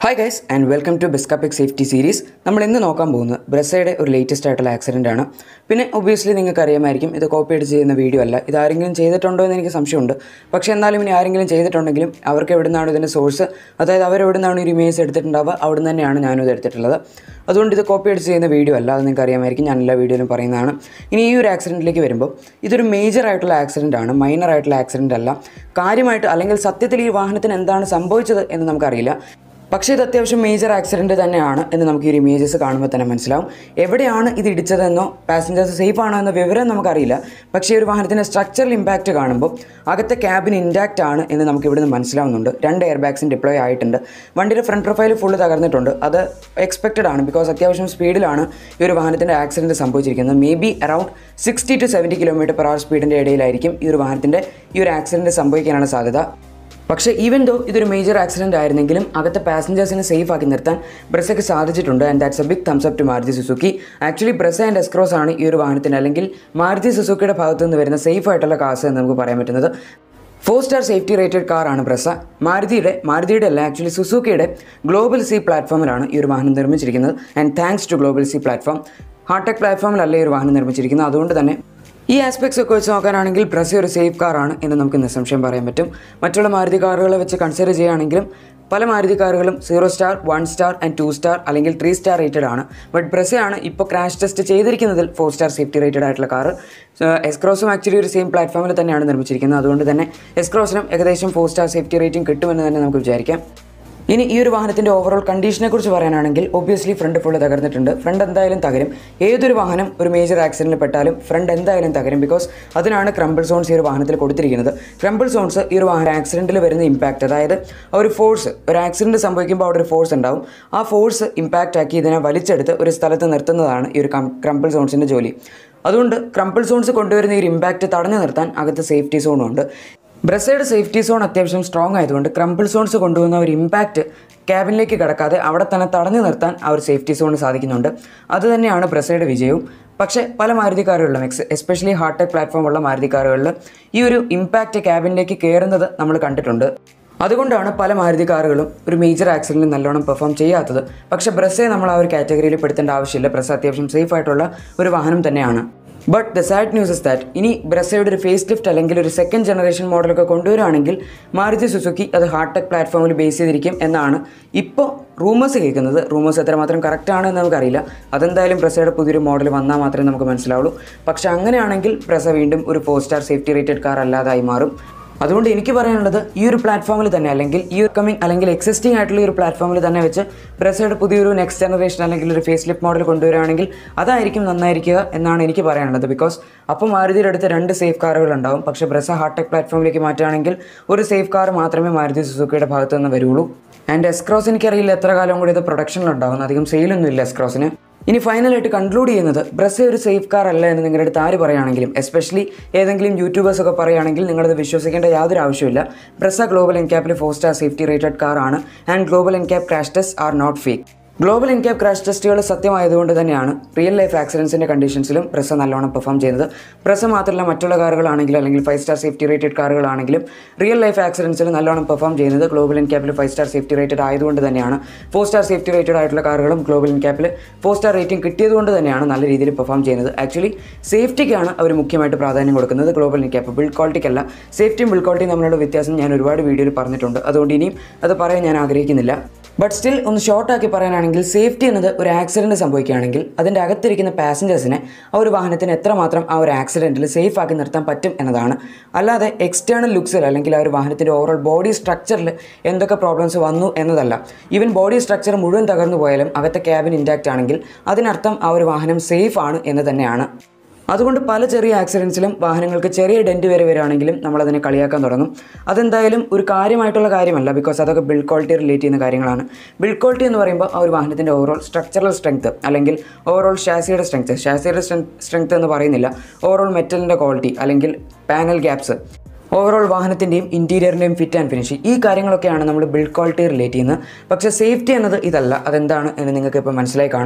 hi guys and welcome to ബെസ്കാപിക് safety series നമ്മൾ ഇന്ന് നോക്കാൻ പോകുന്നത് ബ്രസയുടെ ഒരു ലേറ്റസ്റ്റ് ആയിട്ടുള്ള ആക്സിഡൻ്റ് ആണ് പിന്നെ ഒബ്വിയസ്ലി നിങ്ങൾക്ക് അറിയാമായിരിക്കും ഇത് കോപ്പി അടിച്ച് ചെയ്യുന്ന വീഡിയോ അല്ല ഇത് ആരെങ്കിലും ചെയ്തിട്ടുണ്ടോ എന്ന് എനിക്ക് സംശയമുണ്ട് പക്ഷേ എന്നാലും ഇനി ആരെങ്കിലും ചെയ്തിട്ടുണ്ടെങ്കിലും അവർക്ക് എവിടെ നിന്നാണ് ഇതിൻ്റെ സോഴ്സ് അതായത് അവർ എവിടെ നിന്നാണ് ഒരു ഇമേജ് എടുത്തിട്ടുണ്ടാവുക അവിടെ നിന്ന് തന്നെയാണ് ഞാനും ഇത് എടുത്തിട്ടുള്ളത് അതുകൊണ്ട് ഇത് കോപ്പി അടിച്ച് ചെയ്യുന്ന വീഡിയോ അല്ല അത് നിങ്ങൾക്ക് അറിയാമായിരിക്കും ഞാൻ എല്ലാ വീഡിയോയിലും പറയുന്നതാണ് ഇനി ഈ ഒരു ആക്സിഡൻറ്റിലേക്ക് വരുമ്പോൾ ഇതൊരു മേജർ ആയിട്ടുള്ള ആക്സിഡൻ്റ് ആണ് മൈനർ ആയിട്ടുള്ള ആക്സിഡൻ്റ് അല്ല കാര്യമായിട്ട് അല്ലെങ്കിൽ സത്യത്തിൽ ഈ വാഹനത്തിന് എന്താണ് സംഭവിച്ചത് എന്ന് നമുക്കറിയില്ല പക്ഷേ ഇത് അത്യാവശ്യം മേജർ ആക്സിഡൻറ്റ് തന്നെയാണ് എന്ന് നമുക്ക് ഈ ഒരു ഇമേജസ് കാണുമ്പോൾ തന്നെ മനസ്സിലാവും എവിടെയാണ് ഇത് ഇടിച്ചതെന്നോ പാസഞ്ചേഴ്സ് സേഫ് ആണോ എന്ന വിവരം നമുക്കറിയില്ല പക്ഷേ ഈ ഒരു വാഹനത്തിൻ്റെ സ്ട്രക്ചറൽ ഇമ്പാക്റ്റ് കാണുമ്പോൾ അകത്തെ ക്യാബിൻ ഇൻടാക്റ്റ് ആണ് എന്ന് നമുക്ക് ഇവിടുന്ന് മനസ്സിലാവുന്നുണ്ട് രണ്ട് എയർ ബാഗ്സും ഡിപ്ലോയ് ആയിട്ടുണ്ട് വണ്ടിയുടെ ഫ്രണ്ട് പ്രൊഫൈൽ ഫുള്ള് തകർന്നിട്ടുണ്ട് അത് എക്സ്പെക്റ്റഡ് ആണ് ബിക്കോസ് അത്യാവശ്യം സ്പീഡിലാണ് ഈ ഒരു വാഹനത്തിൻ്റെ ആക്സിഡൻറ്റ് സംഭവിച്ചിരിക്കുന്നത് may be around sixty to seventy kilometre per hour സ്പീഡിൻ്റെ ഇടയിലായിരിക്കും ഈ ഒരു വാഹനത്തിൻ്റെ ഈ ഒരു ആക്സിഡൻറ്റ് സംഭവിക്കാനാണ് സാധ്യത പക്ഷേ ഈവൻ ദോ ഇതൊരു മേജർ ആക്സിഡന്റ് ആയിരുന്നെങ്കിലും അകത്തെ പാസഞ്ചേഴ്സിനെ സേഫ് ആക്കി നിർത്താൻ ബ്രസയ്ക്ക് സാധിച്ചിട്ടുണ്ട് and that's a big thumbs up to Maruti Suzuki actually Brezza and S Cross ആണ് ഈ ഒരു വാഹനത്തിന് അല്ലെങ്കിൽ മാരുതി സുസുക്കിയുടെ ഭാഗത്തു നിന്ന് വരുന്ന സേഫ് ആയിട്ടുള്ള കാസ് എന്ന് നമുക്ക് പറയാൻ പറ്റുന്നത് ഫോർ സ്റ്റാർ സേഫ്റ്റി റേറ്റഡ് കാറാണ് ബ്രസ മാരുതിയുടെ മാരുതിയുടെ അല്ല ആക്ച്വലി സുസുക്കിയുടെ ഗ്ലോബൽ സി പ്ലാറ്റ്ഫോമിലാണ് ഈ ഒരു വാഹനം നിർമ്മിച്ചിരിക്കുന്നത് and thanks to global C platform Heartect പ്ലാറ്റ്ഫോമിലല്ല ഈ ഒരു വാഹനം നിർമ്മിച്ചിരിക്കുന്നത് അതുകൊണ്ട് തന്നെ ഈ ആസ്പെക്ട്സ് ഒക്കെ വെച്ച് നോക്കാനാണെങ്കിൽ ബ്രസി ഒരു സേഫ് കാറാണ് എന്ന് നമുക്ക് നിസ്സംശയം പറയാൻ പറ്റും മറ്റുള്ള മാരുതി കാറുകളെ വെച്ച് കൺസിഡർ ചെയ്യുകയാണെങ്കിലും പല മാരുതി കാറുകളും zero star one star and two star അല്ലെങ്കിൽ ത്രീ സ്റ്റാർ റേറ്റഡ് ആണ് ബട്ട് ബ്രസയാണ് ഇപ്പോൾ ക്രാഷ് ടെസ്റ്റ് ചെയ്തിരിക്കുന്നതിൽ ഫോർ സ്റ്റാർ സേഫ്റ്റി റേറ്റഡ് ആയിട്ടുള്ള കാർ എസ്ക്രോസും ആക്ച്വലി ഒരു സെയിം പ്ലാറ്റ്ഫോമിൽ തന്നെയാണ് നിർമ്മിച്ചിരിക്കുന്നത് അതുകൊണ്ട് തന്നെ എസ്ക്രോസിനും ഏകദേശം ഫോർ സ്റ്റാർ സേഫ്റ്റി റേറ്റിംഗ് കിട്ടുമെന്ന് തന്നെ നമുക്ക് വിചാരിക്കാം ഇനി ഈ ഒരു വാഹനത്തിൻ്റെ ഓവറോൾ കണ്ടീഷനെ കുറിച്ച് പറയാനാണെങ്കിൽ ഒബ്വിയസ്ലി ഫ്രണ്ട് ഫുള്ള് തകർന്നിട്ടുണ്ട് ഫ്രണ്ട് എന്തായാലും തകരും ഏതൊരു വാഹനം ഒരു മേജർ ആക്സിഡൻറ്റിൽ പെട്ടാലും ഫ്രണ്ട് എന്തായാലും തകരും ബിക്കോസ് അതിനാണ് ക്രംബിൾ സോൺസ് ഈ ഒരു വാഹനത്തിൽ കൊടുത്തിരിക്കുന്നത് ക്രംബിൾ സോൺസ് ഈ ഒരു വാഹന ആക്സിഡൻറ്റിൽ വരുന്ന ഇമ്പാക്റ്റ് അതായത് ആ ഒരു ഫോഴ്സ് ഒരു ആക്സിഡൻറ്റ് സംഭവിക്കുമ്പോൾ അവിടെ ഒരു ഫോഴ്സ് ഉണ്ടാവും ആ ഫോഴ്സ് ഇമ്പാക്റ്റ് ആക്കി ഇതിനെ വലിച്ചെടുത്ത് ഒരു സ്ഥലത്ത് നിർത്തുന്നതാണ് ഈ ഒരു ക്രംബിൾ സോൺസിൻ്റെ ജോലി അതുകൊണ്ട് ക്രംബിൾ സോൺസ് കൊണ്ടുവരുന്ന ഈ ഒരു ഇമ്പാക്റ്റ് തടഞ്ഞു നിർത്താൻ അകത്ത് സേഫ്റ്റി സോണും ഉണ്ട് ബ്രസയുടെ സേഫ്റ്റി സോൺ അത്യാവശ്യം സ്ട്രോങ് ആയതുകൊണ്ട് ക്രംബിൾ സോൺസ് കൊണ്ടുവന്ന ഒരു ഇമ്പാക്റ്റ് ക്യാബിനിലേക്ക് കടക്കാതെ അവിടെ തന്നെ തടഞ്ഞു നിർത്താൻ ആ ഒരു സേഫ്റ്റി സോൺ സാധിക്കുന്നുണ്ട് അതുതന്നെയാണ് ബ്രസയുടെ വിജയവും പക്ഷേ പല മാരുതി കാറുകളിലും എക്സ് എസ്പെഷ്യലി ഹാർടെക് പ്ലാറ്റ്ഫോം ഉള്ള മാരുതി കാറുകളിൽ ഈ ഒരു ഇമ്പാക്റ്റ് ക്യാബിനിലേക്ക് കയറുന്നത് നമ്മൾ കണ്ടിട്ടുണ്ട് അതുകൊണ്ടാണ് പല മാരുതി കാറുകളും ഒരു മേജർ ആക്സിഡൻറ്റിൽ നല്ലോണം പെർഫോം ചെയ്യാത്തത് പക്ഷേ ബ്രസ്സെ നമ്മൾ ആ ഒരു കാറ്റഗറിയിൽ പെടുത്തേണ്ട ആവശ്യമില്ല ബ്രസ് അത്യാവശ്യം സേഫ് ആയിട്ടുള്ള ഒരു വാഹനം തന്നെയാണ് but the sad news is that ഇനി ബ്രസയുടെ ഒരു ഫേസ് ലിഫ്റ്റ് അല്ലെങ്കിൽ ഒരു സെക്കൻഡ് ജനറേഷൻ മോഡലൊക്കെ കൊണ്ടുവരികയാണെങ്കിൽ മാരുതി സുസുക്കി അത് ഹാർടെക് പ്ലാറ്റ്ഫോമിൽ ബേസ് ചെയ്തിരിക്കും എന്നാണ് ഇപ്പോൾ റൂമേഴ്സ് കേൾക്കുന്നത് റൂമേഴ്സ് എത്രമാത്രം കറക്റ്റ് ആണെന്ന് നമുക്കറിയില്ല അതെന്തായാലും ബ്രസയുടെ പുതിയൊരു മോഡൽ വന്നാൽ മാത്രമേ നമുക്ക് മനസ്സിലാവുള്ളൂ പക്ഷേ അങ്ങനെയാണെങ്കിൽ ബ്രസ വീണ്ടും ഒരു four star safety rated car അല്ലാതായി മാറും അതുകൊണ്ട് എനിക്ക് പറയാനുള്ളത് ഈ ഒരു പ്ലാറ്റ്ഫോമിൽ തന്നെ അല്ലെങ്കിൽ ഈ ഒരു കമ്മിങ് അല്ലെങ്കിൽ എക്സിസ്റ്റിംഗ് ആയിട്ടുള്ള ഈ ഒരു പ്ലാറ്റ്ഫോമിൽ തന്നെ വെച്ച് ബ്രസയുടെ പുതിയൊരു നെക്സ്റ്റ് ജനറേഷൻ അല്ലെങ്കിൽ ഒരു ഫേസ് ലിഫ്റ്റ് മോഡൽ കൊണ്ടുവരികയാണെങ്കിൽ അതായിരിക്കും നന്നായിരിക്കുക എന്നാണ് എനിക്ക് പറയാനുള്ളത് ബിക്കോസ് അപ്പോൾ മാരുതിയുടെ അടുത്ത് രണ്ട് സേഫ് കാറുകൾ ഉണ്ടാവും പക്ഷേ ബ്രസ ഹാർടെക് പ്ലാറ്റ്ഫോമിലേക്ക് മാറ്റുകയാണെങ്കിൽ ഒരു സേഫ് കാർ മാത്രമേ മാരുതി സുസുക്കിയുടെ ഭാഗത്ത് നിന്ന് വരുള്ളൂ ആൻഡ് എസ്ക്രോസ് എനിക്കറിയില്ല എത്ര കാലം കൂടി ഇത് പ്രൊഡക്ഷനിലുണ്ടാവും അധികം സെയിലൊന്നും ഇല്ല എസ്ക്രോസിന് ഇനി ഫൈനലായിട്ട് കൺക്ലൂഡ് ചെയ്യുന്നത് ബ്രസ ഒരു സേഫ് കാർ അല്ല എന്ന് നിങ്ങളുടെ അടുത്ത് ആര് പറയുകയാണെങ്കിലും എസ്പെഷ്യലി ഏതെങ്കിലും യൂട്യൂബേഴ്സ് ഒക്കെ പറയുകയാണെങ്കിൽ നിങ്ങളത് വിശ്വസിക്കേണ്ട യാതൊരു ആവശ്യമില്ല ബ്രസ ഗ്ലോബൽ എൻക്യാപ്പിൽ four star safety rated car ആണ് and global NCAP crash test are not fake global NCAP crash ടെസ്റ്റുകൾ സത്യമായതുകൊണ്ട് തന്നെയാണ് റിയൽ ലൈഫ് ആക്സിഡൻസിൻ്റെ കണ്ടീഷൻസിലും പ്രസ നല്ലോണം പെർഫോം ചെയ്യുന്നത് പ്രസ മാത്രമല്ല മറ്റുള്ള കാറുകളാണെങ്കിലും അല്ലെങ്കിൽ ഫൈവ് സ്റ്റാർ സേഫ്റ്റി റേറ്റഡ് കാറുകളാണെങ്കിലും റിയൽ ലൈഫ് ആക്സിഡൻസിൽ നല്ലോണം പെർഫോം ചെയ്യുന്നത് ഗ്ലോബൽ എൻക്യാപ്പിൽ ഫൈവ് സ്റ്റാർ സേഫ്റ്റി റേറ്റഡ് ആയതുകൊണ്ട് തന്നെയാണ് ഫോർ സ്റ്റാർ സേഫ്റ്റി റേറ്റഡ് ആയിട്ടുള്ള കാറുകളും ഗ്ലോബൽ എൻക്യാപ്പിൽ ഫോർ സ്റ്റാർ റേറ്റിംഗ് കിട്ടിയതുകൊണ്ട് തന്നെയാണ് നല്ല രീതിയിൽ പെർഫോം ചെയ്യുന്നത് ആക്ച്വലി സേഫ്റ്റിക്കാണ് അവർ മുഖ്യമായിട്ട് പ്രാധാന്യം കൊടുക്കുന്നത് ഗ്ലോബൽ എൻക്യാപ്പ് ബിൽഡ് ക്വാളിറ്റിക്കല്ല സേഫ്റ്റിയും ബിൽഡ് ക്വാളിറ്റിയും തമ്മിലുള്ള വ്യത്യാസം ഞാൻ ഒരുപാട് വീഡിയോയിൽ പറഞ്ഞിട്ടുണ്ട് അതുകൊണ്ട് ഇനിയും അത് പറയാൻ ഞാൻ ആഗ്രഹിക്കുന്നില്ല ബട്ട് സ്റ്റിൽ ഒന്ന് ഷോർട്ടാക്കി പറയാനാണെങ്കിൽ സേഫ്റ്റി എന്നത് ഒരു ആക്സിഡൻറ്റ് സംഭവിക്കുകയാണെങ്കിൽ അതിൻ്റെ അകത്തിരിക്കുന്ന പാസഞ്ചേഴ്സിനെ ആ ഒരു വാഹനത്തിന് എത്രമാത്രം ആ ഒരു ആക്സിഡൻറ്റിൽ സേഫ് ആക്കി നിർത്താൻ പറ്റും എന്നതാണ് അല്ലാതെ എക്സ്റ്റേണൽ ലുക്സിൽ അല്ലെങ്കിൽ ആ ഒരു വാഹനത്തിൻ്റെ ഓവറോൾ ബോഡി സ്ട്രക്ചറിൽ എന്തൊക്കെ പ്രോബ്ലംസ് വന്നു എന്നതല്ല ഈവൻ ബോഡി സ്ട്രക്ചർ മുഴുവൻ തകർന്നു പോയാലും അകത്തെ ക്യാബിൻ ഇൻടാക്റ്റ് ആണെങ്കിൽ അതിനർത്ഥം ആ ഒരു വാഹനം സേഫ് ആണ് എന്ന് തന്നെയാണ് അതുകൊണ്ട് പല ചെറിയ ആക്സിഡൻസിലും വാഹനങ്ങൾക്ക് ചെറിയ ഡെൻറ്റ് വരെ വരികയാണെങ്കിലും നമ്മളതിനെ കളിയാക്കാൻ തുടങ്ങും അതെന്തായാലും ഒരു കാര്യമായിട്ടുള്ള കാര്യമല്ല ബിക്കോസ് അതൊക്കെ ബിൽഡ് ക്വാളിറ്റി റിലേറ്റ് ചെയ്യുന്ന കാര്യങ്ങളാണ് ബിൽഡ് ക്വാളിറ്റി എന്ന് പറയുമ്പോൾ ആ ഒരു വാഹനത്തിൻ്റെ ഓവറോൾ സ്ട്രക്ചറൽ സ്ട്രെങ്ത് അല്ലെങ്കിൽ ഓവറോൾ ഷാസിയുടെ സ്ട്രെങ്ത് ഷാസിയുടെ സ്ട്രെങ്ത് എന്ന് പറയുന്നില്ല ഓവറോൾ മെറ്റലിൻ്റെ ക്വാളിറ്റി അല്ലെങ്കിൽ പാനൽ ഗ്യാപ്സ് ഓവറോൾ വാഹനത്തിൻ്റെയും ഇൻറ്റീരിയറിൻ്റെയും ഫിറ്റ് ആൻഡ് ഫിനിഷ് ഈ കാര്യങ്ങളൊക്കെയാണ് നമ്മൾ ബിൽഡ് ക്വാളിറ്റി റിലേറ്റ് ചെയ്യുന്നത് പക്ഷേ സേഫ്റ്റി എന്നത് ഇതല്ല അതെന്താണ് എന്ന് നിങ്ങൾക്ക് ഇപ്പോൾ മനസ്സിലായി കാണും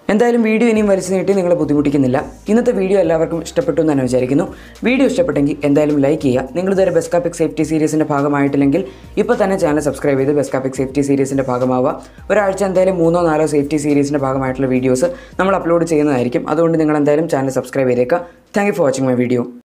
എന്തായാലും വീഡിയോ ഇനിയും വലിച്ചു നീട്ടി നിങ്ങളെ ബുദ്ധിമുട്ടിക്കുന്നില്ല ഇന്നത്തെ വീഡിയോ എല്ലാവർക്കും ഇഷ്ടപ്പെട്ടു എന്ന് തന്നെ വിചാരിക്കുന്നു വീഡിയോ ഇഷ്ടപ്പെട്ടെങ്കിൽ എന്തായാലും ലൈക്ക് ചെയ്യുക നിങ്ങൾ ഇതുവരെ ബെസ്കാപ്പിക് സേഫ്റ്റി സീരീസിൻ്റെ ഭാഗമായിട്ടില്ലെങ്കിൽ ഇപ്പോൾ തന്നെ ചാനൽ സബ്സ്ക്രൈബ് ചെയ്ത് ബെസ്കാപ്പിക് സേഫ്റ്റി സീരീസിൻ്റെ ഭാഗമാവുക ഒരാഴ്ച എന്തായാലും മൂന്നോ നാലോ സേഫ്റ്റി സീരീസിൻ്റെ ഭാഗമായിട്ടുള്ള വീഡിയോസ് നമ്മൾ അപ്ലോഡ് ചെയ്യുന്നതായിരിക്കും അതുകൊണ്ട് നിങ്ങൾ എന്തായാലും ചാനൽ സബ്സ്ക്രൈബ് ചെയ്തേക്കുക thank you for watching my video